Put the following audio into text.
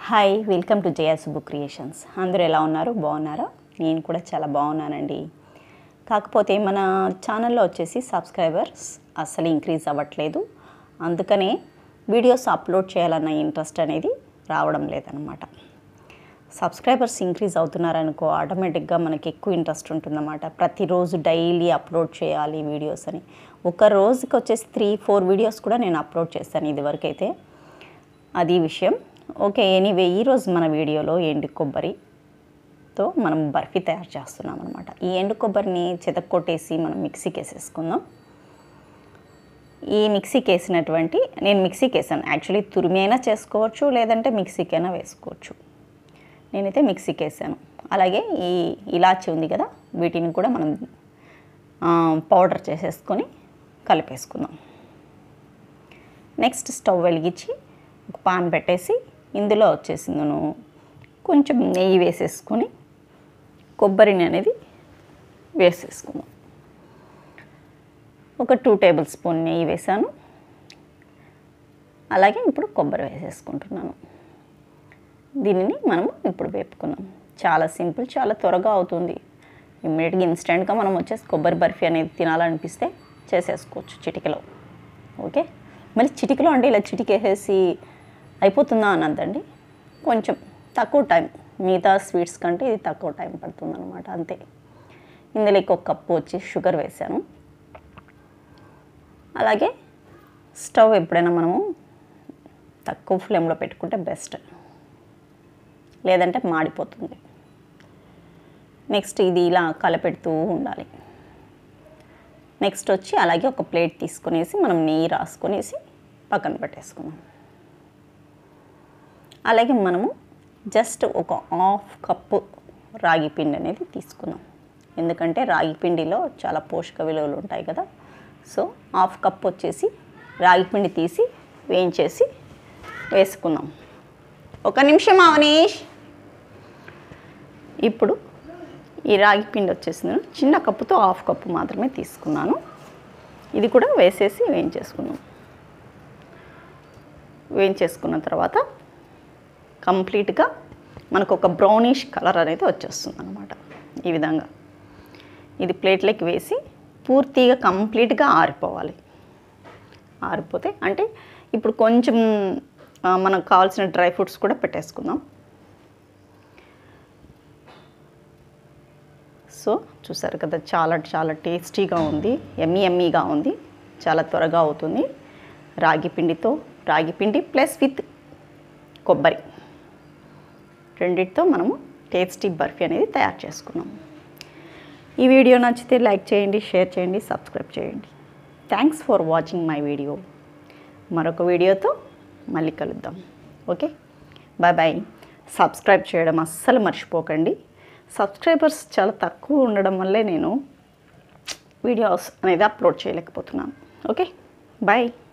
hi welcome to Jaya's book creations అందరూ ఎలా ఉన్నారు బాగున్నారా నేను కూడా చాలా బాగున్నానండి కాకపోతే మన ఛానల్లో వచ్చేసి సబ్స్క్రైబర్స్ అస్సలు ఇంక్రీజ్ అవ్వట్లేదు అందుకనే వీడియోస్ అప్లోడ్ చేయాలన్న ఇంట్రెస్ట్ అనేది రావడం లేదనమాట సబ్స్క్రైబర్స్ ఇంక్రీజ్ అవుతున్నారనుకో ఆటోమేటిక్గా మనకి ఎక్కువ ఇంట్రెస్ట్ ఉంటుందన్నమాట ప్రతిరోజు డైలీ అప్లోడ్ చేయాలి వీడియోస్ అని ఒక రోజుకి వచ్చేసి త్రీ ఫోర్ వీడియోస్ కూడా నేను అప్లోడ్ చేస్తాను ఇదివరకు అయితే అది విషయం ఓకే ఎనీవే ఈరోజు మన వీడియోలో ఎండు కొబ్బరితో మనం బర్ఫీ తయారు చేస్తున్నాం అనమాట ఈ ఎండు కొబ్బరిని చెతక్కొట్టేసి మనం మిక్సీకి వేసేసుకుందాం ఈ మిక్సీకి వేసినటువంటి నేను మిక్సీకి వేసాను యాక్చువల్లీ తురిమి అయినా చేసుకోవచ్చు లేదంటే మిక్సీకి అయినా వేసుకోవచ్చు నేనైతే మిక్సీకి వేసాను అలాగే ఈ ఇలాచి ఉంది కదా వీటిని కూడా మనం ఆ, పౌడర్ చేసేసుకొని కలిపేసుకుందాం నెక్స్ట్ స్టవ్ వెలిగించి ఒక పాన్ పెట్టేసి ఇందులో వచ్చేసి నేను కొంచెం నెయ్యి వేసేసుకొని కొబ్బరిని అనేది వేసేసుకుందాం ఒక టూ టేబుల్ స్పూన్ నెయ్యి వేసాను అలాగే ఇప్పుడు కొబ్బరి వేసేసుకుంటున్నాను దీనిని మనము ఇప్పుడు వేపుకున్నాం చాలా సింపుల్ చాలా త్వరగా అవుతుంది ఇమ్మీడియట్గా ఇన్స్టెంట్గా మనం వచ్చేసి కొబ్బరి బర్ఫీ అనేది తినాలనిపిస్తే చేసేసుకోవచ్చు చిటికలో ఓకే మళ్ళీ చిటికలో అంటే ఇలా చిటికేసేసి అయిపోతుందా అన్నదండి కొంచెం తక్కువ టైం మిగతా స్వీట్స్ కంటే ఇది తక్కువ టైం పడుతుంది అనమాట అంతే ఇందులో ఒక కప్పు వచ్చి షుగర్ వేసాను అలాగే స్టవ్ ఎప్పుడైనా మనము తక్కువ ఫ్లేమ్లో పెట్టుకుంటే బెస్ట్ లేదంటే మాడిపోతుంది నెక్స్ట్ ఇది ఇలా కలపెడుతూ ఉండాలి నెక్స్ట్ వచ్చి అలాగే ఒక ప్లేట్ తీసుకునేసి మనం నెయ్యి రాసుకునేసి పక్కన పెట్టేసుకుందాం అలాగే మనము జస్ట్ ఒక హాఫ్ కప్పు రాగి పిండి అనేది తీసుకుందాం ఎందుకంటే రాగి పిండిలో చాలా పోషక విలువలు ఉంటాయి కదా సో హాఫ్ కప్ వచ్చేసి రాగి పిండి తీసి వేయించేసి వేసుకుందాం ఒక నిమిషం అవనీష్ ఇప్పుడు ఈ రాగి పిండి వచ్చేసింది చిన్న కప్పుతో హాఫ్ కప్పు మాత్రమే తీసుకున్నాను ఇది కూడా వేసేసి వేయించేసుకుందాం వేయించేసుకున్న తర్వాత కంప్లీట్గా మనకు ఒక బ్రౌనిష్ కలర్ అనేది వచ్చేస్తుంది అనమాట ఈ విధంగా ఇది ప్లేట్లోకి వేసి పూర్తిగా కంప్లీట్గా ఆరిపోవాలి ఆరిపోతే అంటే ఇప్పుడు కొంచెం ఆ, మనకు కావాల్సిన డ్రై ఫ్రూట్స్ కూడా పెట్టేసుకుందాం సో చూసారు కదా చాలా చాలా టేస్టీగా ఉంది ఎమ్మీ ఎమ్మీగా ఉంది చాలా త్వరగా అవుతుంది రాగి పిండితో రాగి పిండి ప్లస్ విత్ కొబ్బరి రెండిటితో మనము టేస్టీ బర్ఫీ అనేది తయారు చేసుకున్నాం ఈ వీడియో నచ్చితే లైక్ చేయండి షేర్ చేయండి సబ్స్క్రైబ్ చేయండి thanks for watching my video మరొక వీడియోతో మళ్ళీ కలుద్దాం ఓకే బాయ్ బాయ్ సబ్స్క్రైబ్ చేయడం అస్సలు మర్చిపోకండి సబ్స్క్రైబర్స్ చాలా తక్కువ ఉండడం వల్లే నేను వీడియోస్ అనేది అప్లోడ్ చేయలేకపోతున్నాను ఓకే బాయ్